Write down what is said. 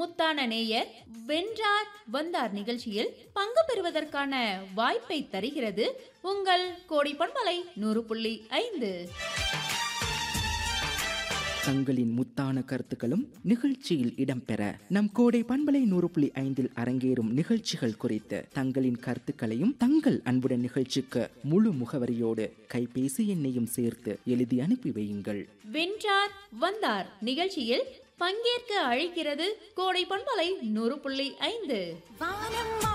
முத்தான நேயர் வென்றார் வந்தார் நிகழ்ச்சியில் பங்கு பெறுவதற்கான வாய்ப்பை தருகிறது உங்கள் கோடி பண்பலை நூறு புள்ளி ஐந்து தங்களின் முத்தான கருத்துக்களும் நிகழ்ச்சியில் இடம்பெற நம் கோடை பண்பலை நூறு புள்ளி ஐந்தில் அரங்கேறும் நிகழ்ச்சிகள் குறித்து தங்களின் கருத்துக்களையும் தங்கள் அன்புடன் நிகழ்ச்சிக்கு முழு முகவரியோடு கைபேசி எண்ணையும் சேர்த்து எழுதி அனுப்பி வையுங்கள் வென்றார் வந்தார் நிகழ்ச்சியில் பங்கேற்க அழைக்கிறது கோடை பண்பலை நூறு புள்ளி ஐந்து வானம்